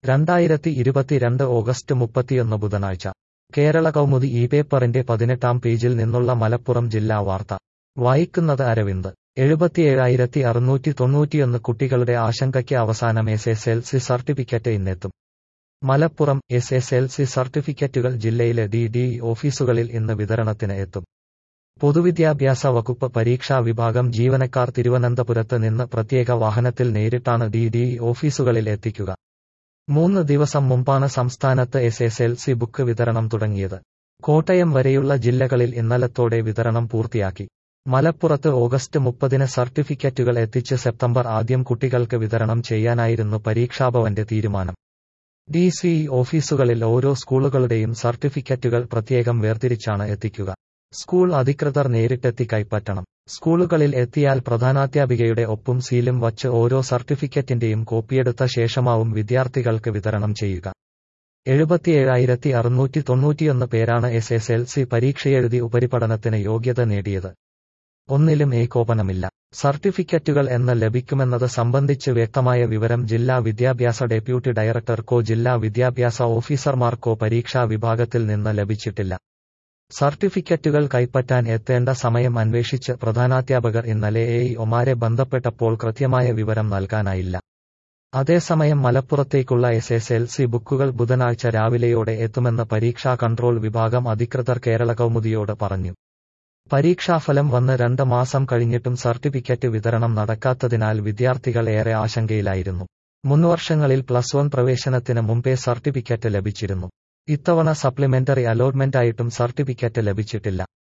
രണ്ടായിരത്തി ഇരുപത്തിരണ്ട് ഓഗസ്റ്റ് മുപ്പത്തിയൊന്ന് ബുധനാഴ്ച കേരള കൗമുദി ഈ പേപ്പറിന്റെ പതിനെട്ടാം പേജിൽ നിന്നുള്ള മലപ്പുറം ജില്ലാ വാർത്ത വായിക്കുന്നത് അരവിന്ദ് എഴുപത്തിയേഴായിരത്തി അറുന്നൂറ്റി തൊണ്ണൂറ്റിയൊന്ന് കുട്ടികളുടെ ആശങ്കയ്ക്ക് അവസാനം S S L C certificate ഇന്നെത്തും Malappuram S S L C സർട്ടിഫിക്കറ്റുകൾ ജില്ലയിലെ ഡി ഡി ഓഫീസുകളിൽ ഇന്ന് വിതരണത്തിന് എത്തും പൊതുവിദ്യാഭ്യാസ വകുപ്പ് പരീക്ഷാ വിഭാഗം ജീവനക്കാർ തിരുവനന്തപുരത്ത് നിന്ന് പ്രത്യേക വാഹനത്തിൽ നേരിട്ടാണ് ഡി ഡി ഓഫീസുകളിൽ എത്തിക്കുക മൂന്ന് ദിവസം മുമ്പാണ് സംസ്ഥാനത്ത് S S L C book വിതരണം തുടങ്ങിയത് കോട്ടയം വരെയുള്ള ജില്ലകളിൽ ഇന്നലത്തോടെ വിതരണം പൂർത്തിയാക്കി മലപ്പുറത്ത് ഓഗസ്റ്റ് മുപ്പതിന് സർട്ടിഫിക്കറ്റുകൾ എത്തിച്ച് സെപ്റ്റംബർ ആദ്യം കുട്ടികൾക്ക് വിതരണം ചെയ്യാനായിരുന്നു പരീക്ഷാഭവന്റെ തീരുമാനം ഡി സി ഓഫീസുകളിൽ ഓരോ സ്കൂളുകളുടെയും സർട്ടിഫിക്കറ്റുകൾ പ്രത്യേകം വേർതിരിച്ചാണ് എത്തിക്കുക സ്കൂൾ അധികൃതർ നേരിട്ടെത്തി കൈപ്പറ്റണം സ്കൂളുകളിൽ എത്തിയാൽ പ്രധാനാധ്യാപികയുടെ ഒപ്പും സീലും വച്ച് ഓരോ സർട്ടിഫിക്കറ്റിന്റെയും കോപ്പിയെടുത്ത ശേഷമാവും വിദ്യാർത്ഥികൾക്ക് വിതരണം ചെയ്യുക എഴുപത്തിയേഴായിരത്തി അറുന്നൂറ്റി തൊണ്ണൂറ്റിയൊന്ന് പേരാണ് എസ് എസ് എൽ സി പരീക്ഷയെഴുതി ഉപരിപഠനത്തിന് യോഗ്യത നേടിയത് ഒന്നിലും ഏകോപനമില്ല സർട്ടിഫിക്കറ്റുകൾ എന്ന് ലഭിക്കുമെന്നത് സംബന്ധിച്ച് വ്യക്തമായ വിവരം ജില്ലാ വിദ്യാഭ്യാസ ഡെപ്യൂട്ടി ഡയറക്ടർക്കോ ജില്ലാ വിദ്യാഭ്യാസ ഓഫീസർമാർക്കോ പരീക്ഷാ വിഭാഗത്തിൽ നിന്ന് ലഭിച്ചിട്ടില്ല സർട്ടിഫിക്കറ്റുകൾ കൈപ്പറ്റാൻ എത്തേണ്ട സമയം അന്വേഷിച്ച് പ്രധാനാധ്യാപകർ ഇന്നലെ എ ഒമാരെ ബന്ധപ്പെട്ടപ്പോൾ കൃത്യമായ വിവരം നൽകാനായില്ല അതേസമയം മലപ്പുറത്തേക്കുള്ള എസ് എസ് എൽ സി ബുക്കുകൾ ബുധനാഴ്ച രാവിലെയോടെ എത്തുമെന്ന് പരീക്ഷാ കൺട്രോൾ വിഭാഗം അധികൃതർ കേരള കൗമുദിയോട് പറഞ്ഞു പരീക്ഷാഫലം വന്ന് രണ്ട് മാസം കഴിഞ്ഞിട്ടും സർട്ടിഫിക്കറ്റ് വിതരണം നടക്കാത്തതിനാൽ വിദ്യാർത്ഥികൾ ഏറെ ആശങ്കയിലായിരുന്നു മുൻവർഷങ്ങളിൽ പ്ലസ് വൺ പ്രവേശനത്തിന് മുമ്പേ സർട്ടിഫിക്കറ്റ് ലഭിച്ചിരുന്നു ഇത്തവണ സപ്ലിമെന്ററി അലോട്ട്മെന്റായിട്ടും സർട്ടിഫിക്കറ്റ് ലഭിച്ചിട്ടില്ല